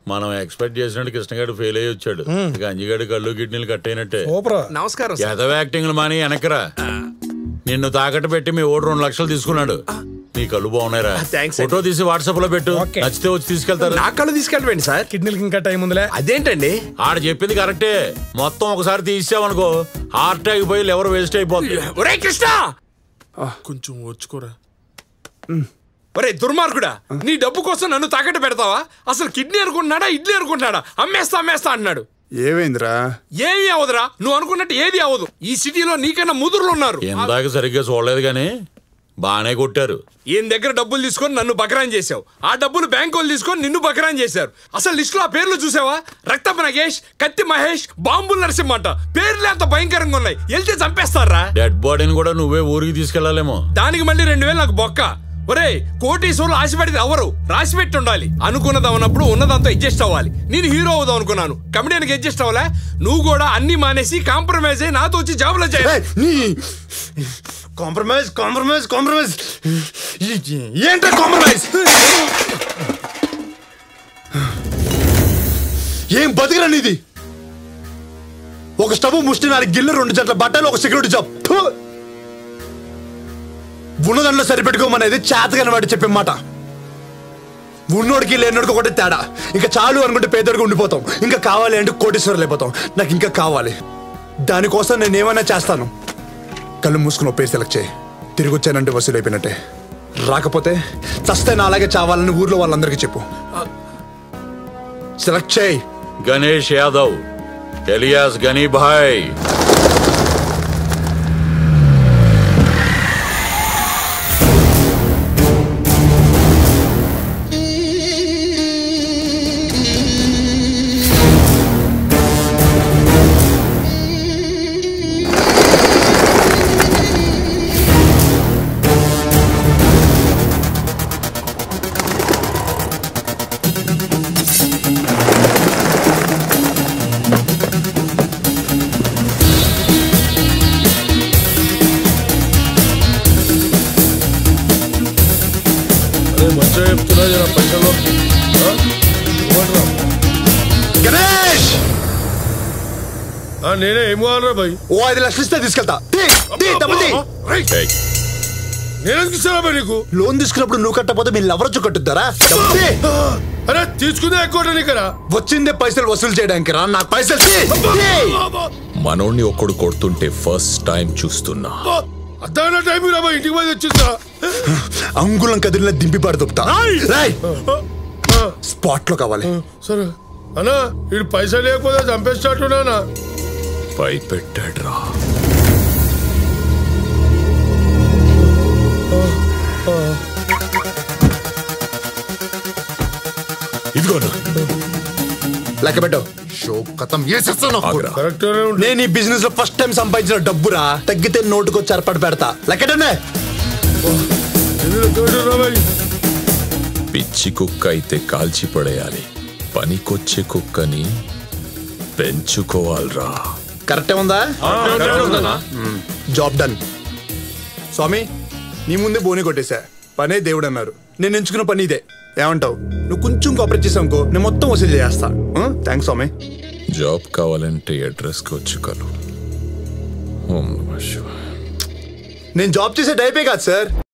మనం ఎక్స్పెక్ట్ చేసినట్టు కృష్ణగాడు ఫెయిల్ అయ్యి వచ్చాడు ఇక అంజిగాడు కళ్ళు కిడ్నీలు కట్ అయినట్టే సూపర్ నమస్కారం సార్ ఎదవ యాక్టింగ్ మాని వెనకరా నిన్ను తాకట్టు పెట్టి మీ ఓటు రెండు లక్షలు తీసుకున్నాడు నీ కళ్ళు బాగున్నాయిరా థాంక్స్ ఫోటో తీసి వాట్సాప్ లో పెట్టు ఓకే. నచ్చితే వచ్చి తీసుకెళ్తారు నా కళ్ళు తీసుకెళ్ళండి సార్ కిడ్నీలకి ఇంకా టైం ఉందిలే అదేంటండి ఆడ చెప్పింది కరెక్టే మొత్తం ఒకసారి తీసావనుకో హార్ట్ అటాక్ పోయి ఎవరు వేస్ట్ అయిపోతుంది ఒరే కృష్ణ కొంచెం ఓర్చుకోరా ఒరే దుర్మార్గుడా నీ డబ్బు కోసం నన్ను తాకట్టు పెడతావా అసలు కిడ్నీ అనుకుంటున్నాడా ఇడ్లీ అనుకుంటున్నాడా అమ్మేస్తా అమ్మేస్తా అన్నాడు ఏమైందిరా ఏమీ అవదురా నువ్వు అనుకున్నట్టు ఏది అవదు ఈ సిటీలో నీకన్నా ముదురులు ఉన్నారు ఇందాక సరిగ్గా చూడలేదు కానీ బాగానే కొట్టారు ఈయన దగ్గర డబ్బులు తీసుకొని నన్ను బకరాన్ చేసావు ఆ డబ్బులు బ్యాంకు వాళ్ళు తీసుకొని నిన్ను బకరాన్ చేశారు అసలు లిస్టులో ఆ పేర్లు చూసావా రక్తపు నగేష్ కత్తి మహేష్ బాంబుల్ నరసింహ అంట పేర్లు అంత భయంకరంగా ఉన్నాయి వెళ్తే చంపేస్తారా డెడ్ బాడీని కూడా నువ్వే ఊరికి తీసుకెళ్లాలేమో దానికి మళ్ళీ రెండు వేలు నాకు బొక్క ఒరే కోటీశ్వరులు ఆశపడితే ఎవరు రాసిపెట్టి ఉండాలి అనుకున్నది అవునప్పుడు ఉన్నదంతా అడ్జస్ట్ అవ్వాలి నేను హీరో అవుదాం అనుకున్నాను కమెడియన్కి అడ్జస్ట్ అవ్వాలా నువ్వు కూడా అన్ని మానేసి కాంప్రమైజ్ అయ్యి నాతో వచ్చి జాబ్లో చేయాలి ఏయ్, నీ కాంప్రమైజ్ కాంప్రమైజ్ కాంప్రమైజ్ ఏంట్రా కాంప్రమైజ్ ఏం బతికిరా నీది ఒక స్టవ్ ముష్టి నాలుగు గిన్నె రెండు జట్ల బట్టలు ఒక సెక్యూరిటీ జాబ్ ఫు! ఉన్నదాంట్లో సరిపెట్టుకోమనేది చేతగాని వాడు చెప్పే మాట ఉన్నోడికి లేనోడికి ఒకటి తేడా ఇంకా చాలు అనుకుంటే పేదోడికి ఉండిపోతాం ఇంకా కావాలి అంటే కోటీశ్వరులు అయిపోతాం నాకు ఇంకా కావాలి దానికోసం నేను ఏమైనా చేస్తాను కళ్ళు మూసుకుని ఒప్పే సెలెక్ట్ చేయి తిరిగి వచ్చానంటే వసూలు అయిపోయినట్టే రాకపోతే చస్తే నా అలాగే చావాలని ఊర్లో వాళ్ళందరికీ చెప్పు సెలెక్ట్ చేయి గణేష్ యాదవ్ ఎలియాస్ గనీభాయ్ అదే మంచిగా చెప్తున్నా జర పైసలు ఆ? ఇవ్వండిరా. గణేష్ ఆ, నేనే ఏం కావాలరా భయ్ ఓ ఐదు లక్షలు ఇస్తే తీసుకెళ్తా తీ, తీ, డబ్బులు తీ. ఏయ్, నేనెందుకు ఇస్తారా భయ్ నీకు లోన్ తీసుకున్నప్పుడు నువ్వు కట్టకపోతే మీరు ఎవరొచ్చు కట్టుద్దారా డబ్బులు తీ. అరే తీసుకుందే ఎక్కువ నీకరా వచ్చిందే పైసలు వసూలు చేయడానికి రా నాకు పైసలు తీ. తీ. మనోణ్ణి ఒక్కడు కొడుతుంటే ఫస్ట్ టైం చూస్తున్నా అర్థమైన టైం రా భయ్ ఇంటికి పోయి వచ్చిస్తా అంగుళం కదిలిన దింపి పాడు దుప్తా రాయ్ స్పాట్ లో కావాలి సరే అన్నా వీడు పైసలు లేకపోతే చంపేస్తాట్టున్నానా భయపెట్టాడ్రా ఇదిగోనా లెక్క పెట్టు షో కథం చేసేస్తాను ఆగ్రా కరెక్ట్గానే ఉంటుంది నేను ఈ బిజినెస్ లో ఫస్ట్ టైం సంపాదించిన డబ్బురా తగ్గితే నోటుకు చరపడి పెడతా లెక్కటనే ఎన్ని తోడురా భయ్ పిచ్చి కుక్క అయితే కాల్చి పడేయాలి పనికొచ్చే కుక్కని పెంచుకోవాలిరా కరెక్టే ఉందా జాబ్ డన్ స్వామి నీ ముందే బోని కొట్టేశా పనే దేవుడు అన్నారు నేను ఎంచుకున్న పని ఇదే ఏమంటావు నువ్వు కొంచెం కోఆపరేట్ చేసావు అనుకో నేను మొత్తం వసూలు చేస్తా థ్యాంక్స్ స్వామి జాబ్ కావాలంటే అడ్రస్కి వచ్చి కలు ఓం నమః శివాయ నేను జాబ్ చేసే టైపే కాదు సార్